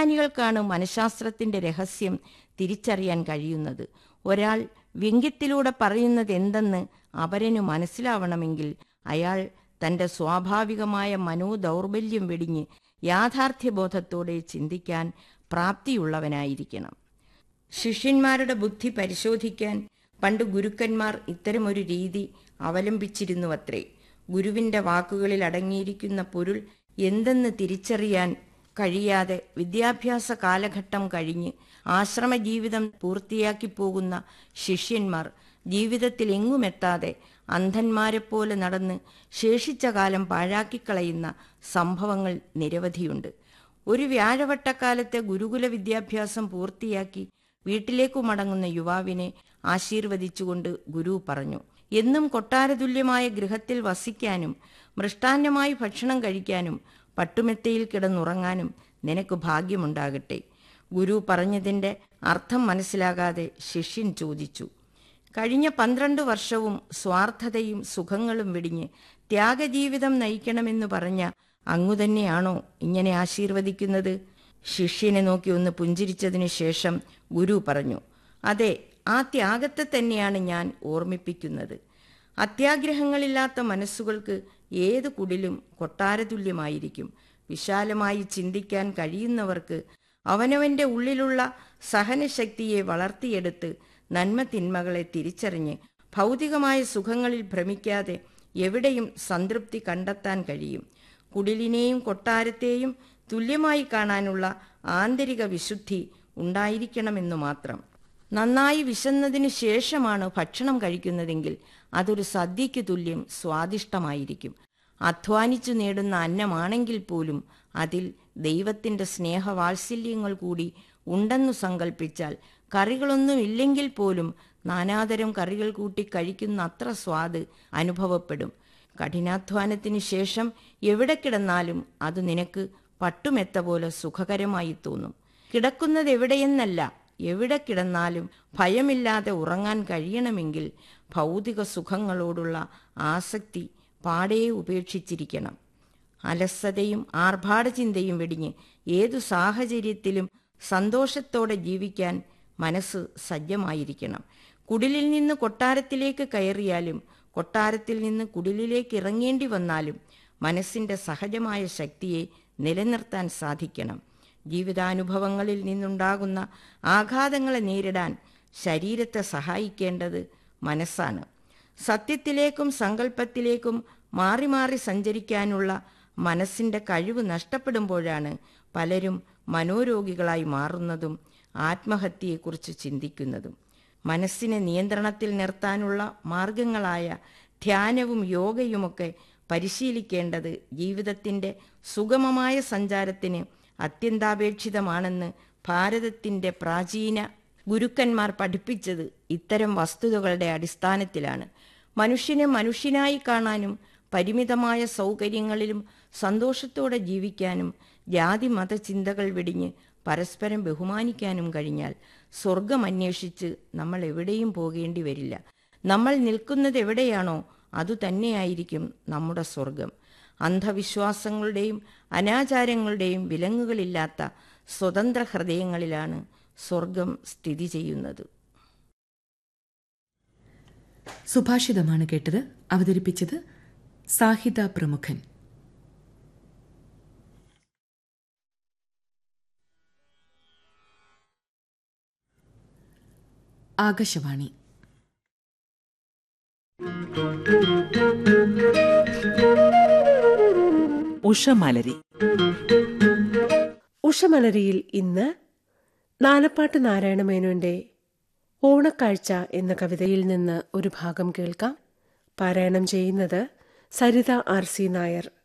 തത്വജ്ഞാനികൾക്കാണ് മനഃശാസ്ത്രത്തിന്റെ രഹസ്യം തിരിച്ചറിയാൻ കഴിയുന്നത് ഒരാൾ വ്യംഗ്യത്തിലൂടെ പറയുന്നത് എന്തെന്ന് അപരനു മനസ്സിലാവണമെങ്കിൽ അയാൾ തന്റെ സ്വാഭാവികമായ മനോദൗർബല്യം വെടിഞ്ഞ് യാഥാർത്ഥ്യബോധത്തോടെ ചിന്തിക്കാൻ പ്രാപ്തിയുള്ളവനായിരിക്കണം ശിഷ്യന്മാരുടെ ബുദ്ധി പരിശോധിക്കാൻ പണ്ട് ഗുരുക്കന്മാർ ഇത്തരമൊരു രീതി അവലംബിച്ചിരുന്നുവത്രേ ഗുരുവിന്റെ വാക്കുകളിൽ അടങ്ങിയിരിക്കുന്ന പൊരുൾ എന്തെന്ന് തിരിച്ചറിയാൻ കഴിയാതെ വിദ്യാഭ്യാസ കാലഘട്ടം കഴിഞ്ഞ് ആശ്രമജീവിതം പൂർത്തിയാക്കി പോകുന്ന ശിഷ്യന്മാർ ജീവിതത്തിൽ എങ്ങുമെത്താതെ അന്ധന്മാരെപ്പോലെ നടന്ന് ശേഷിച്ച കാലം പാഴാക്കിക്കളയുന്ന സംഭവങ്ങൾ നിരവധിയുണ്ട് ഒരു വ്യാഴവട്ടക്കാലത്തെ ഗുരുകുല വിദ്യാഭ്യാസം പൂർത്തിയാക്കി വീട്ടിലേക്കു മടങ്ങുന്ന യുവാവിനെ ആശീർവദിച്ചുകൊണ്ട് ഗുരു പറഞ്ഞു എന്നും കൊട്ടാരതുല്യമായ ഗൃഹത്തിൽ വസിക്കാനും മൃഷ്ടാന്നമായി ഭക്ഷണം കഴിക്കാനും പട്ടുമെത്തയിൽ കിടന്നുറങ്ങാനും നിനക്ക് ഭാഗ്യമുണ്ടാകട്ടെ ഗുരു പറഞ്ഞതിൻ്റെ അർത്ഥം മനസ്സിലാകാതെ ശിഷ്യൻ ചോദിച്ചു കഴിഞ്ഞ പന്ത്രണ്ട് വർഷവും സ്വാർത്ഥതയും സുഖങ്ങളും വെടിഞ്ഞ് ത്യാഗജീവിതം നയിക്കണമെന്ന് പറഞ്ഞ അങ്ങു തന്നെയാണോ ഇങ്ങനെ ആശീർവദിക്കുന്നത് ശിഷ്യനെ നോക്കി ഒന്ന് പുഞ്ചിരിച്ചതിനു ശേഷം ഗുരു പറഞ്ഞു അതെ ആ ത്യാഗത്തെ തന്നെയാണ് ഞാൻ ഓർമ്മിപ്പിക്കുന്നത് അത്യാഗ്രഹങ്ങളില്ലാത്ത മനസ്സുകൾക്ക് ഏത് കുടിലും കൊട്ടാരതുല്യമായിരിക്കും വിശാലമായി ചിന്തിക്കാൻ കഴിയുന്നവർക്ക് അവനവന്റെ ഉള്ളിലുള്ള സഹനശക്തിയെ വളർത്തിയെടുത്ത് നന്മ തിന്മകളെ തിരിച്ചറിഞ്ഞ് ഭൗതികമായ സുഖങ്ങളിൽ ഭ്രമിക്കാതെ എവിടെയും സംതൃപ്തി കണ്ടെത്താൻ കഴിയും കുടിലിനെയും കൊട്ടാരത്തെയും തുല്യമായി കാണാനുള്ള ആന്തരിക വിശുദ്ധി ഉണ്ടായിരിക്കണമെന്നു മാത്രം നന്നായി വിശന്നതിന് ശേഷമാണ് ഭക്ഷണം കഴിക്കുന്നതെങ്കിൽ അതൊരു സദ്യയ്ക്ക് തുല്യം സ്വാദിഷ്ടമായിരിക്കും അധ്വാനിച്ചു നേടുന്ന അന്നമാണെങ്കിൽ പോലും അതിൽ ദൈവത്തിന്റെ സ്നേഹവാത്സല്യങ്ങൾ കൂടി ഉണ്ടെന്നു സങ്കൽപ്പിച്ചാൽ കറികളൊന്നും ഇല്ലെങ്കിൽ പോലും നാനാതരം കറികൾ കൂട്ടി കഴിക്കുന്ന അത്ര സ്വാദ് അനുഭവപ്പെടും കഠിനാധ്വാനത്തിന് ശേഷം എവിടെ കിടന്നാലും അത് നിനക്ക് പട്ടുമെത്ത പോലെ സുഖകരമായി തോന്നും കിടക്കുന്നത് എവിടെയെന്നല്ല എവിടെ കിടന്നാലും ഭയമില്ലാതെ ഉറങ്ങാൻ കഴിയണമെങ്കിൽ ഭൗതിക സുഖങ്ങളോടുള്ള ആസക്തി പാടെ ഉപേക്ഷിച്ചിരിക്കണം അലസതയും ആർഭാടചിന്തയും വെടിഞ്ഞ് ഏതു സാഹചര്യത്തിലും സന്തോഷത്തോടെ ജീവിക്കാൻ മനസ്സ് സജ്ജമായിരിക്കണം കുടിലിൽ നിന്ന് കൊട്ടാരത്തിലേക്ക് കയറിയാലും കൊട്ടാരത്തിൽ നിന്ന് കുടിലിലേക്ക് ഇറങ്ങേണ്ടി വന്നാലും മനസ്സിന്റെ സഹജമായ ശക്തിയെ നിലനിർത്താൻ സാധിക്കണം ജീവിതാനുഭവങ്ങളിൽ നിന്നുണ്ടാകുന്ന ആഘാതങ്ങളെ നേരിടാൻ ശരീരത്തെ സഹായിക്കേണ്ടത് മനസ്സാണ് സത്യത്തിലേക്കും സങ്കല്പത്തിലേക്കും മാറി മാറി സഞ്ചരിക്കാനുള്ള മനസ്സിന്റെ കഴിവ് നഷ്ടപ്പെടുമ്പോഴാണ് പലരും മനോരോഗികളായി മാറുന്നതും ആത്മഹത്യയെക്കുറിച്ച് ചിന്തിക്കുന്നതും മനസ്സിനെ നിയന്ത്രണത്തിൽ നിർത്താനുള്ള മാർഗങ്ങളായ ധ്യാനവും യോഗയുമൊക്കെ പരിശീലിക്കേണ്ടത് ജീവിതത്തിന്റെ സുഗമമായ സഞ്ചാരത്തിന് അത്യന്താപേക്ഷിതമാണെന്ന് ഭാരതത്തിന്റെ പ്രാചീന ഗുരുക്കന്മാർ പഠിപ്പിച്ചത് ഇത്തരം വസ്തുതകളുടെ അടിസ്ഥാനത്തിലാണ് മനുഷ്യനെ മനുഷ്യനായി കാണാനും പരിമിതമായ സൗകര്യങ്ങളിലും സന്തോഷത്തോടെ ജീവിക്കാനും ജാതി മത ചിന്തകൾ വെടിഞ്ഞ് പരസ്പരം ബഹുമാനിക്കാനും കഴിഞ്ഞാൽ സ്വർഗം അന്വേഷിച്ച് നമ്മൾ എവിടെയും പോകേണ്ടി വരില്ല നമ്മൾ നിൽക്കുന്നത് എവിടെയാണോ അതുതന്നെയായിരിക്കും നമ്മുടെ സ്വർഗം അന്ധവിശ്വാസങ്ങളുടെയും അനാചാരങ്ങളുടെയും വിലങ്ങുകളില്ലാത്ത സ്വതന്ത്ര ഹൃദയങ്ങളിലാണ് സ്വർഗം സ്ഥിതി ചെയ്യുന്നത് സുഭാഷിതമാണ് കേട്ടത് അവതരിപ്പിച്ചത് സാഹിത പ്രമുഖൻ ആകാശവാണി ഉഷമലരി ഉഷമലരിയിൽ ഇന്ന് നാലപ്പാട്ട് നാരായണമേനോന്റെ ഓണക്കാഴ്ച എന്ന കവിതയിൽ നിന്ന് ഒരു ഭാഗം കേൾക്കാം പാരായണം ചെയ്യുന്നത് സരിത ആർ സി നായർ